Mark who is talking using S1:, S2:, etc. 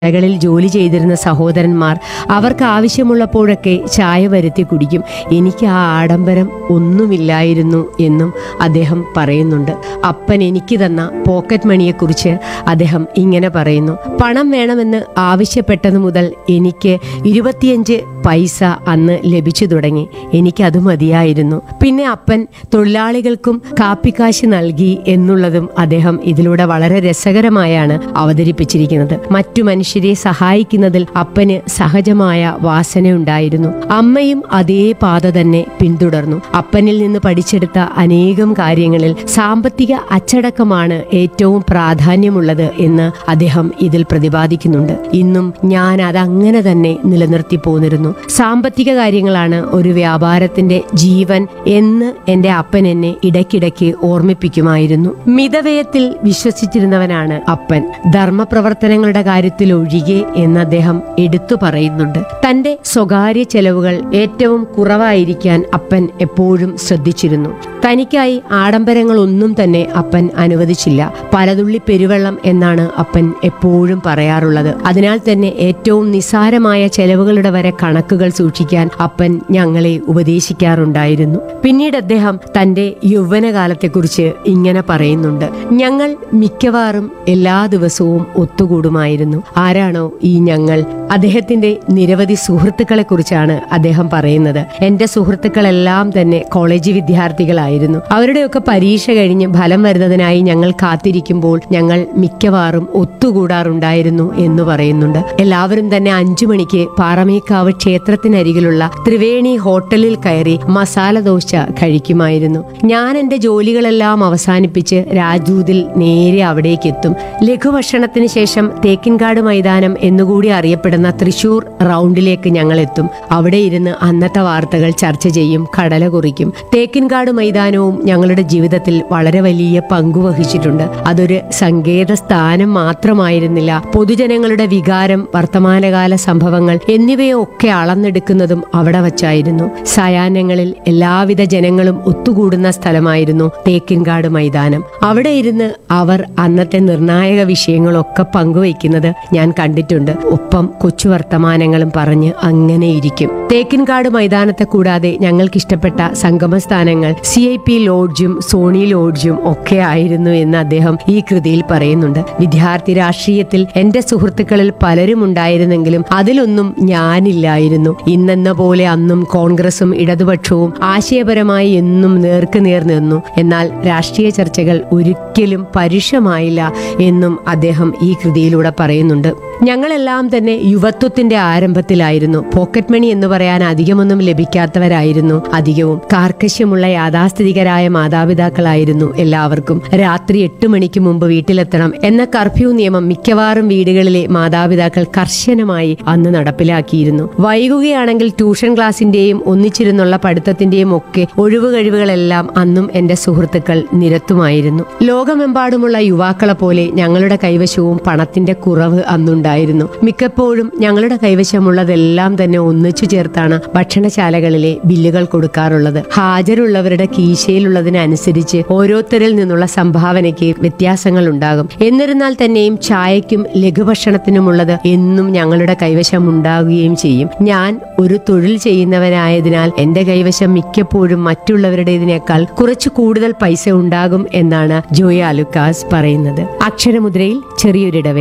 S1: കടകളിൽ ജോലി ചെയ്തിരുന്ന സഹോദരന്മാർ അവർക്ക് ആവശ്യമുള്ളപ്പോഴൊക്കെ ചായ വരുത്തി കുടിക്കും എനിക്ക് ആ ആഡംബരം ഒന്നുമില്ലായിരുന്നു എന്നും അദ്ദേഹം പറയുന്നുണ്ട് അപ്പൻ എനിക്ക് തന്ന പോക്കറ്റ് മണിയെക്കുറിച്ച് അദ്ദേഹം ഇങ്ങനെ പറയുന്നു പണം വേണമെന്ന് ആവശ്യപ്പെട്ടത് മുതൽ എനിക്ക് ഇരുപത്തിയഞ്ച് പൈസ അന്ന് ലഭിച്ചു തുടങ്ങി എനിക്കത് മതിയായിരുന്നു പിന്നെ അപ്പൻ തൊഴിലാളികൾക്കും കാപ്പിക്കാശ് നൽകി എന്നുള്ളതും അദ്ദേഹം ഇതിലൂടെ വളരെ രസകരമായാണ് അവതരിപ്പിച്ചിരിക്കുന്നത് മറ്റു മനുഷ്യരെ സഹായിക്കുന്നതിൽ അപ്പന് സഹജമായ വാസനയുണ്ടായിരുന്നു അമ്മയും അതേ പാത തന്നെ പിന്തുടർന്നു അപ്പനിൽ നിന്ന് പഠിച്ചെടുത്ത അനേകം കാര്യങ്ങളിൽ സാമ്പത്തിക അച്ചടക്കമാണ് ഏറ്റവും പ്രാധാന്യമുള്ളത് എന്ന് അദ്ദേഹം ഇതിൽ പ്രതിപാദിക്കുന്നുണ്ട് ഇന്നും ഞാൻ അതങ്ങനെ തന്നെ നിലനിർത്തി പോന്നിരുന്നു സാമ്പത്തിക കാര്യങ്ങളാണ് ഒരു വ്യാപാരത്തിന്റെ ജീവൻ എന്ന് എന്റെ അപ്പൻ എന്നെ ഇടയ്ക്കിടയ്ക്ക് ഓർമ്മിപ്പിക്കുമായിരുന്നു മിതവ്യയത്തിൽ വിശ്വസിച്ചിരുന്നവനാണ് അപ്പൻ ധർമ്മപ്രവർത്തനങ്ങളുടെ കാര്യത്തിൽ ഒഴികെ എന്ന് അദ്ദേഹം എടുത്തു പറയുന്നുണ്ട് തന്റെ സ്വകാര്യ ചെലവുകൾ ഏറ്റവും കുറവായിരിക്കാൻ അപ്പൻ എപ്പോഴും ശ്രദ്ധിച്ചിരുന്നു തനിക്കായി ആഡംബരങ്ങളൊന്നും തന്നെ അപ്പൻ അനുവദിച്ചില്ല പലതുള്ളി പെരുവെള്ളം എന്നാണ് അപ്പൻ എപ്പോഴും പറയാറുള്ളത് അതിനാൽ തന്നെ ഏറ്റവും നിസാരമായ ചെലവുകളുടെ വരെ കണക്കുകൾ സൂക്ഷിക്കാൻ അപ്പൻ ഞങ്ങളെ ഉപദേശിക്കാറുണ്ടായിരുന്നു പിന്നീട് അദ്ദേഹം തന്റെ യൗവനകാലത്തെക്കുറിച്ച് ഇങ്ങനെ പറയുന്നുണ്ട് ഞങ്ങൾ മിക്കവാറും എല്ലാ ദിവസവും ഒത്തുകൂടുമായിരുന്നു ആരാണോ ഈ ഞങ്ങൾ അദ്ദേഹത്തിന്റെ നിരവധി സുഹൃത്തുക്കളെ കുറിച്ചാണ് അദ്ദേഹം പറയുന്നത് എന്റെ സുഹൃത്തുക്കളെല്ലാം തന്നെ കോളേജ് വിദ്യാർത്ഥികളായിരുന്നു അവരുടെയൊക്കെ പരീക്ഷ കഴിഞ്ഞ് ഫലം വരുന്നതിനായി ഞങ്ങൾ കാത്തിരിക്കുമ്പോൾ ഞങ്ങൾ മിക്കവാറും ഒത്തുകൂടാറുണ്ടായിരുന്നു എന്ന് പറയുന്നുണ്ട് എല്ലാവരും തന്നെ അഞ്ചു മണിക്ക് പാറമേക്കാവ് ക്ഷേത്രത്തിനരികിലുള്ള ത്രിവേണി ഹോട്ടലിൽ കയറി മസാല ദോശ കഴിക്കുമായിരുന്നു ഞാൻ എന്റെ ജോലികളെല്ലാം അവസാനിപ്പിച്ച് രാജൂതിൽ നേരെ അവിടേക്ക് എത്തും ലഘുഭക്ഷണത്തിന് ശേഷം തേക്കിൻകാട് മൈതാനം എന്നുകൂടി അറിയപ്പെടുന്ന തൃശൂർ റൗണ്ടിലേക്ക് ഞങ്ങൾ എത്തും അവിടെ ഇരുന്ന് അന്നത്തെ വാർത്തകൾ ചർച്ച ചെയ്യും കടല കുറിക്കും തേക്കിൻകാട് മൈതാനവും ഞങ്ങളുടെ ജീവിതത്തിൽ വളരെ വലിയ പങ്കു വഹിച്ചിട്ടുണ്ട് അതൊരു സങ്കേത സ്ഥാനം മാത്രമായിരുന്നില്ല പൊതുജനങ്ങളുടെ വികാരം വർത്തമാനകാല സംഭവങ്ങൾ എന്നിവയൊക്കെ അളന്നെടുക്കുന്നതും അവിടെ വച്ചായിരുന്നു സായാഹ്നങ്ങളിൽ എല്ലാവിധ ജനങ്ങളും ഒത്തുകൂടുന്ന സ്ഥലമായിരുന്നു തേക്കിൻകാട് മൈതാനം അവിടെ ഇരുന്ന് അവർ അന്നത്തെ നിർണായക വിഷയങ്ങളൊക്കെ പങ്കുവയ്ക്കുന്നത് ഞാൻ കണ്ടിട്ടുണ്ട് ഒപ്പം കൊച്ചു വർത്തമാനങ്ങളും പറഞ്ഞ് അങ്ങനെ ഇരിക്കും തേക്കിൻകാട് മൈതാനത്തെ കൂടാതെ ഞങ്ങൾക്ക് ഇഷ്ടപ്പെട്ട സംഗമ സ്ഥാനങ്ങൾ സി ഐ പി ലോഡ്ജും സോണി ലോഡ്ജും ഒക്കെ ആയിരുന്നു എന്ന് അദ്ദേഹം ഈ കൃതിയിൽ പറയുന്നുണ്ട് വിദ്യാർത്ഥി രാഷ്ട്രീയത്തിൽ എന്റെ സുഹൃത്തുക്കളിൽ പലരും ഉണ്ടായിരുന്നെങ്കിലും അതിലൊന്നും ഞാനില്ലായിരുന്നു ഇന്നെന്ന പോലെ അന്നും കോൺഗ്രസും ഇടതുപക്ഷവും ആശയപരമായി എന്നും നേർക്ക് നേർ നിന്നു എന്നാൽ രാഷ്ട്രീയ ചർച്ചകൾ ഒരിക്കലും പരുഷമായില്ല എന്നും അദ്ദേഹം ഈ കൃതിയിലൂടെ പറയുന്നുണ്ട് ഞങ്ങളെല്ലാം തന്നെ യുവത്വത്തിന്റെ ആരംഭത്തിലായിരുന്നു പോക്കറ്റ് മണി എന്ന് പറയാൻ അധികമൊന്നും ലഭിക്കാത്തവരായിരുന്നു അധികവും കാർക്കശ്യമുള്ള യാഥാസ്ഥിതികരായ മാതാപിതാക്കളായിരുന്നു എല്ലാവർക്കും രാത്രി എട്ട് മണിക്ക് മുമ്പ് വീട്ടിലെത്തണം എന്ന കർഫ്യൂ നിയമം മിക്കവാറും വീടുകളിലെ മാതാപിതാക്കൾ കർശനമായി അന്ന് നടപ്പിലാക്കിയിരുന്നു വൈകുകയാണെങ്കിൽ ട്യൂഷൻ ക്ലാസിന്റെയും ഒന്നിച്ചിരുന്നുള്ള പഠിത്തത്തിന്റെയും ഒക്കെ ഒഴിവ് കഴിവുകളെല്ലാം അന്നും എന്റെ സുഹൃത്തുക്കൾ നിരത്തുമായിരുന്നു ലോകമെമ്പാടുമുള്ള യുവാക്കളെ പോലെ ഞങ്ങളുടെ കൈവശവും പണത്തിന്റെ കുറവ് അന്നുണ്ടായിരുന്നു മിക്കപ്പോഴും ഞങ്ങളുടെ കൈവശമുള്ളതെല്ലാം തന്നെ ഒന്നിച്ചു ചേർത്താണ് ഭക്ഷണശാലകളിലെ ബില്ലുകൾ കൊടുക്കാറുള്ളത് ഹാജരുള്ളവരുടെ കീശയിലുള്ളതിനനുസരിച്ച് ഓരോരുത്തരിൽ നിന്നുള്ള സംഭാവനയ്ക്ക് വ്യത്യാസങ്ങൾ ഉണ്ടാകും എന്നിരുന്നാൽ തന്നെയും ചായയ്ക്കും ലഘുഭക്ഷണത്തിനുമുള്ളത് എന്നും ഞങ്ങളുടെ കൈവശം ഉണ്ടാകുകയും ചെയ്യും ഞാൻ ഒരു തൊഴിൽ ചെയ്യുന്നവനായതിനാൽ എന്റെ കൈവശം മിക്കപ്പോഴും മറ്റുള്ളവരുടേതിനേക്കാൾ കുറച്ചു കൂടുതൽ പൈസ ഉണ്ടാകും എന്നാണ് ജോയ അലുക്കാസ് പറയുന്നത് അക്ഷരമുദ്രയിൽ ചെറിയൊരിടവേള